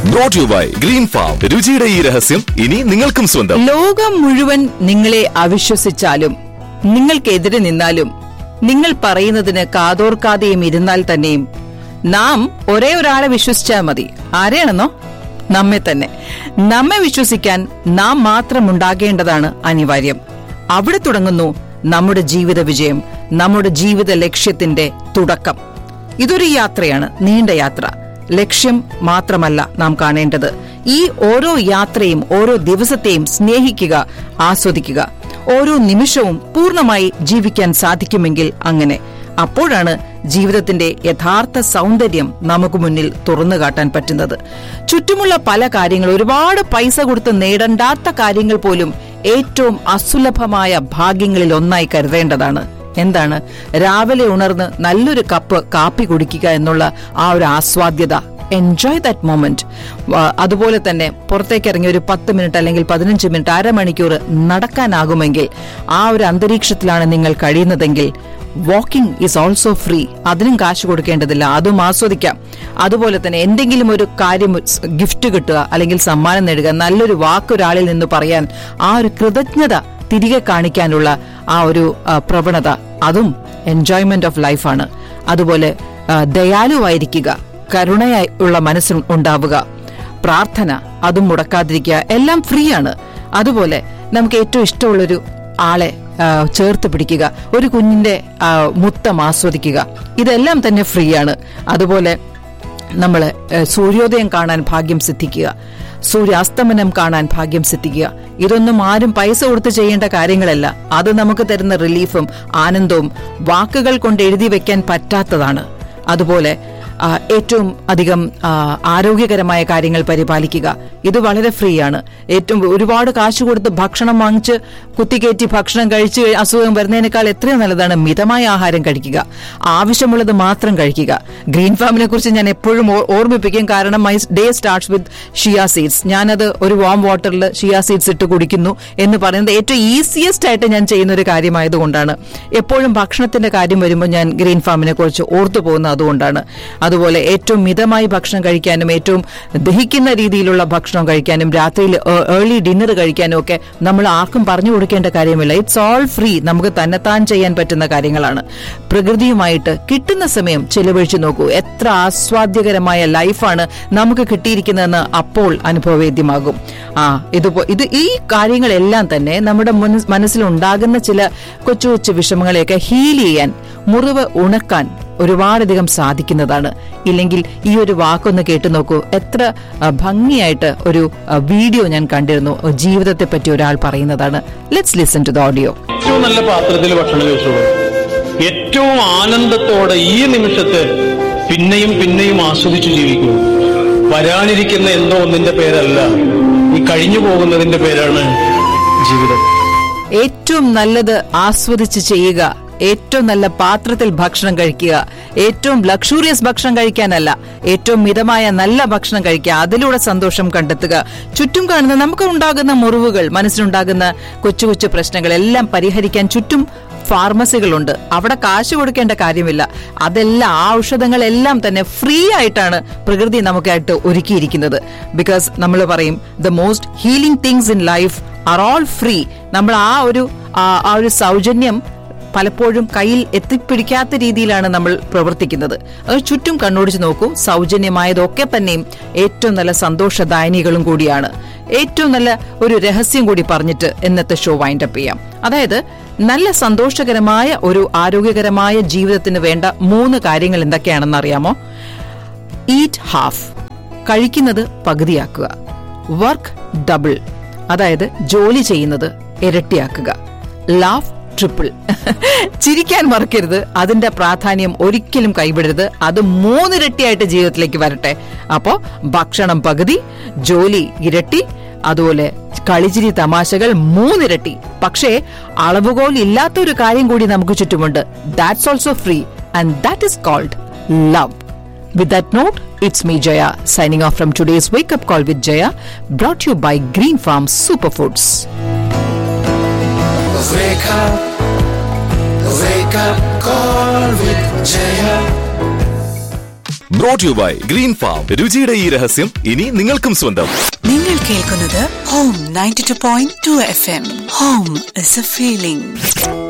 Brought you by green farm രുചിയുടെ ഈ രഹസ്യം ഇനി നിങ്ങൾക്കും സ്വന്തം ലോകം മുഴുവൻ നിങ്ങളെ അവിശ്വസിച്ചാലും നിങ്ങൾക്കെതിരെ നിന്നാലും നിങ്ങൾ പറയുന്നതിന് കാതോർക്കാതെയും ഇരുന്നാൽ തന്നെയും നാം ഒരേ ഒരാളെ വിശ്വസിച്ചാൽ മതി ആരെയാണെന്നോ നമ്മെ തന്നെ നമ്മെ വിശ്വസിക്കാൻ നാം മാത്രം ഉണ്ടാകേണ്ടതാണ് അനിവാര്യം അവിടെ തുടങ്ങുന്നു നമ്മുടെ ജീവിത വിജയം നമ്മുടെ ജീവിത ലക്ഷ്യത്തിന്റെ തുടക്കം ഇതൊരു യാത്രയാണ് നീണ്ട യാത്ര ലക്ഷ്യം മാത്രമല്ല നാം കാണേണ്ടത് ഈ ഓരോ യാത്രയും ഓരോ ദിവസത്തെയും സ്നേഹിക്കുക ആസ്വദിക്കുക ഓരോ നിമിഷവും പൂർണ്ണമായി ജീവിക്കാൻ സാധിക്കുമെങ്കിൽ അങ്ങനെ അപ്പോഴാണ് ജീവിതത്തിന്റെ യഥാർത്ഥ സൗന്ദര്യം നമുക്ക് മുന്നിൽ തുറന്നു കാട്ടാൻ പറ്റുന്നത് ചുറ്റുമുള്ള പല കാര്യങ്ങൾ ഒരുപാട് പൈസ കൊടുത്ത് നേടണ്ടാത്ത കാര്യങ്ങൾ പോലും ഏറ്റവും അസുലഭമായ ഭാഗ്യങ്ങളിൽ ഒന്നായി കരുതേണ്ടതാണ് എന്താണ് രാവിലെ ഉണർന്ന് നല്ലൊരു കപ്പ് കാപ്പി കുടിക്കുക എന്നുള്ള ആ ഒരു ആസ്വാദ്യത എൻജോയ് ദാറ്റ് മൊമെന്റ് അതുപോലെ തന്നെ പുറത്തേക്ക് ഇറങ്ങി ഒരു പത്ത് മിനിറ്റ് അല്ലെങ്കിൽ പതിനഞ്ച് മിനിറ്റ് അരമണിക്കൂർ നടക്കാനാകുമെങ്കിൽ ആ ഒരു അന്തരീക്ഷത്തിലാണ് നിങ്ങൾ കഴിയുന്നതെങ്കിൽ വാക്കിംഗ് ഈസ് ഓൾസോ ഫ്രീ അതിനും കാശ് കൊടുക്കേണ്ടതില്ല അതും ആസ്വദിക്കാം അതുപോലെ തന്നെ എന്തെങ്കിലും ഒരു കാര്യം ഗിഫ്റ്റ് കിട്ടുക അല്ലെങ്കിൽ സമ്മാനം നേടുക നല്ലൊരു വാക്ക് ഒരാളിൽ നിന്ന് പറയാൻ ആ ഒരു കൃതജ്ഞത തിരികെ കാണിക്കാനുള്ള ആ ഒരു ആ, പ്രവണത അതും എൻജോയ്മെന്റ് ഓഫ് ലൈഫാണ് അതുപോലെ ആ, ദയാലുവായിരിക്കുക കരുണയായി ഉള്ള മനസ്സിൽ ഉണ്ടാവുക പ്രാർത്ഥന അതും മുടക്കാതിരിക്കുക എല്ലാം ഫ്രീ ആണ് അതുപോലെ നമുക്ക് ഏറ്റവും ഇഷ്ടമുള്ളൊരു ആളെ ആ, ചേർത്ത് പിടിക്കുക ഒരു കുഞ്ഞിന്റെ ആ, മുത്തം ആസ്വദിക്കുക ഇതെല്ലാം തന്നെ ഫ്രീ ആണ് അതുപോലെ നമ്മൾ സൂര്യോദയം കാണാൻ ഭാഗ്യം സിദ്ധിക്കുക സൂര്യാസ്തമനം കാണാൻ ഭാഗ്യം സിദ്ധിക്കുക ഇതൊന്നും ആരും പൈസ കൊടുത്ത് ചെയ്യേണ്ട കാര്യങ്ങളല്ല അത് നമുക്ക് തരുന്ന റിലീഫും ആനന്ദവും വാക്കുകൾ കൊണ്ട് എഴുതി വെക്കാൻ പറ്റാത്തതാണ് അതുപോലെ ആ, ഏറ്റവും അധികം ആ, ആരോഗ്യകരമായ കാര്യങ്ങൾ പരിപാലിക്കുക ഇത് വളരെ ഫ്രീ ആണ് ഏറ്റവും ഒരുപാട് കാശ് കൊടുത്ത് ഭക്ഷണം വാങ്ങിച്ച് കുത്തിക്കയറ്റി ഭക്ഷണം കഴിച്ച് അസുഖം വരുന്നതിനേക്കാൾ എത്രയോ നല്ലതാണ് മിതമായ ആഹാരം കഴിക്കുക ആവശ്യമുള്ളത് മാത്രം കഴിക്കുക ഗ്രീൻ ഫാമിനെ കുറിച്ച് ഞാൻ എപ്പോഴും ഓ- ഓർമ്മിപ്പിക്കും കാരണം my day starts with chia seeds ഞാനത് ഒരു വാം വാട്ടറിൽ ഷിയ സീഡ്സ് ഇട്ട് കുടിക്കുന്നു എന്ന് പറയുന്നത് ഏറ്റവും ഈസിയസ്റ്റ് ആയിട്ട് ഞാൻ ചെയ്യുന്ന ഒരു കാര്യമായതുകൊണ്ടാണ് എപ്പോഴും ഭക്ഷണത്തിന്റെ കാര്യം വരുമ്പോൾ ഞാൻ ഗ്രീൻ ഫാമിനെ കുറിച്ച് ഓർത്തു പോകുന്നത് അതുകൊണ്ടാണ് അതുപോലെ ഏറ്റവും മിതമായി ഭക്ഷണം കഴിക്കാനും ഏറ്റവും ദഹിക്കുന്ന രീതിയിലുള്ള ഭക്ഷണം കഴിക്കാനും രാത്രിയിൽ ഏർലി ഡിന്നർ കഴിക്കാനും ഒക്കെ നമ്മൾ ആർക്കും പറഞ്ഞു കൊടുക്കേണ്ട കാര്യമില്ല ഇറ്റ്സ് ഓൾ ഫ്രീ നമുക്ക് തന്നെത്താൻ ചെയ്യാൻ പറ്റുന്ന കാര്യങ്ങളാണ് പ്രകൃതിയുമായിട്ട് കിട്ടുന്ന സമയം ചെലവഴിച്ചു നോക്കൂ എത്ര ആസ്വാദ്യകരമായ ലൈഫാണ് നമുക്ക് കിട്ടിയിരിക്കുന്നതെന്ന് അപ്പോൾ അനുഭവവേദ്യമാകും ആ ഇതുപോ ഇത് ഈ കാര്യങ്ങളെല്ലാം തന്നെ നമ്മുടെ മുന- മനസ്സിലുണ്ടാകുന്ന ചില കൊച്ചു കൊച്ചു വിഷമങ്ങളെയൊക്കെ ഹീൽ ചെയ്യാൻ മുറിവ് ഉണക്കാൻ ഒരുപാടധികം സാധിക്കുന്നതാണ് ഇല്ലെങ്കിൽ ഈ ഒരു വാക്കൊന്ന് കേട്ടു നോക്കൂ എത്ര ആ, ഭംഗിയായിട്ട് ഒരു ആ, വീഡിയോ ഞാൻ കണ്ടിരുന്നു ജീവിതത്തെ പറ്റി ഒരാൾ പറയുന്നതാണ് let's listen to the audio ഏറ്റവും നല്ല പാത്രത്തിൽ ഭക്ഷണം കഴിച്ചോളൂ ഏറ്റവും ആനന്ദത്തോടെ ഈ നിമിഷത്തെ പിന്നെയും പിന്നെയും ആസ്വദിച്ചു ജീവിക്കൂ വരാനിരിക്കുന്ന എന്തോ ഒന്നിന്റെ പേരല്ല ഈ കഴിഞ്ഞു പോകുന്നതിന്റെ പേരാണ് ജീവിതം ഏറ്റവും നല്ലത് ആസ്വദിച്ച് ചെയ്യുക ഏറ്റവും നല്ല പാത്രത്തിൽ ഭക്ഷണം കഴിക്കുക ഏറ്റവും ലക്ഷൂറിയസ് ഭക്ഷണം കഴിക്കാനല്ല ഏറ്റവും മിതമായ നല്ല ഭക്ഷണം കഴിക്കുക അതിലൂടെ സന്തോഷം കണ്ടെത്തുക ചുറ്റും കാണുന്ന നമുക്ക് ഉണ്ടാകുന്ന മുറിവുകൾ മനസ്സിലുണ്ടാകുന്ന കൊച്ചു കൊച്ചു പ്രശ്നങ്ങൾ എല്ലാം പരിഹരിക്കാൻ ചുറ്റും ഫാർമസികളുണ്ട് അവിടെ കാശ് കൊടുക്കേണ്ട കാര്യമില്ല അതെല്ലാം ആ ഔഷധങ്ങളെല്ലാം തന്നെ ഫ്രീ ആയിട്ടാണ് പ്രകൃതി നമുക്കായിട്ട് ഒരുക്കിയിരിക്കുന്നത് ബിക്കോസ് നമ്മൾ പറയും the most healing things in life are all free നമ്മൾ ആ ഒരു ആ ആ ഒരു സൗജന്യം പലപ്പോഴും കയ്യിൽ എത്തിപ്പിടിക്കാത്ത രീതിയിലാണ് നമ്മൾ പ്രവർത്തിക്കുന്നത് അത് ചുറ്റും കണ്ണോടിച്ച് നോക്കൂ സൗജന്യമായതൊക്കെ തന്നെയും ഏറ്റവും നല്ല സന്തോഷദായനികളും കൂടിയാണ് ഏറ്റവും നല്ല ഒരു രഹസ്യം കൂടി പറഞ്ഞിട്ട് ഇന്നത്തെ ഷോ വൈൻഡ് അപ്പ് ചെയ്യാം അതായത് നല്ല സന്തോഷകരമായ ഒരു ആരോഗ്യകരമായ ജീവിതത്തിന് വേണ്ട മൂന്ന് കാര്യങ്ങൾ എന്തൊക്കെയാണെന്ന് അറിയാമോ ഈറ്റ് ഹാഫ് കഴിക്കുന്നത് പകുതിയാക്കുക വർക്ക് ഡബിൾ അതായത് ജോലി ചെയ്യുന്നത് ഇരട്ടിയാക്കുക ലാഫ് ട്രിപ്പിൾ ചിരിക്കാൻ മറക്കരുത് അതിന്റെ പ്രാധാന്യം ഒരിക്കലും കൈവിടരുത് അത് മൂന്നിരട്ടിയായിട്ട് ജീവിതത്തിലേക്ക് വരട്ടെ അപ്പോ ഭക്ഷണം പകുതി ജോലി ഇരട്ടി അതുപോലെ കളിച്ചിരി തമാശകൾ മൂന്നിരട്ടി പക്ഷേ അളവുകോൽ ഇല്ലാത്ത ഒരു കാര്യം കൂടി നമുക്ക് ചുറ്റുമുണ്ട് that's also free and that is called love With that note, it's me Jaya signing off from today's Wake Up Call with Jaya, brought to you by Green Farm Superfoods. Wake up, wake up, call with Jaya. Brought you by green farm രുചിയുടെ ഈ രഹസ്യം ഇനി നിങ്ങൾക്കും സ്വന്തം നിങ്ങൾ കേൾക്കുന്നത് home ninety two point two F M home is a feeling